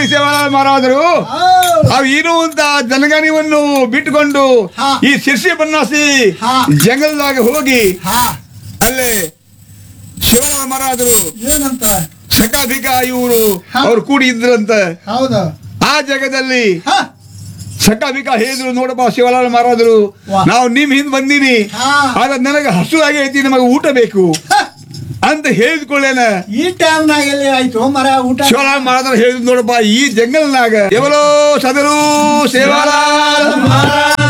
ಕೇಳಿ ಸೇವಾಲಾಲ್ ಮಹಾರಾಜರು ಅವು ಇರುವಂತ ಜನಗಣಿವನ್ನು ಬಿಟ್ಟುಕೊಂಡು ಹಾ. ಈ ಶಿರ್ಸಿ ಬನ್ನಾಸಿ ಹಾ. ಜಂಗಲದಾಗ ಹೋಗಿ ಹಾ ಅಲ್ಲಿ ಶಿವಲಾಲ್ ಮಹಾರಾಜರು ಏನಂತ ಸಕಾಧಿಕ ಇವರು ಹಾ. ಅವ್ರು ಕೂಡಿ ಇದ್ರಂತ ಹೌದು ಆ ಜಾಗದಲ್ಲಿ ಹಾ ಸಕಾಭಿಕ ಹೇಳಿದ್ರು ನೋಡಪ್ಪ ಶಿವಲಾಲ್ ಮಹಾರಾಜರು ವಾ. ನಾವು ನಿಮ್ ಹಿಂದ್ ಬಂದೀನಿ ಹಾ. ಆದ್ರೆ ನನಗೆ ಹಸು ಆಗೈತಿ ನಮಗೆ ಊಟ ಬೇಕು ಹ, ಅಂತ ಹೇಳಿದ್ಕೊಳ್ಳೇನ ಈ ಟೈಮ್ನಾಗ ಎಲ್ಲಿ ಆಯ್ತು ಮರ ಊಟ ಶಿವಲಾಲ್ ಮಹಾರಾಜರು ಹೇಳಿದ್ರು ನೋಡಪ್ಪ ಈ ಜಂಗಲ್ನಾಗ ಎವಲೋ ಸದರು ಸೇವಾಲಾಲ್ ಮಹಾರಾಜ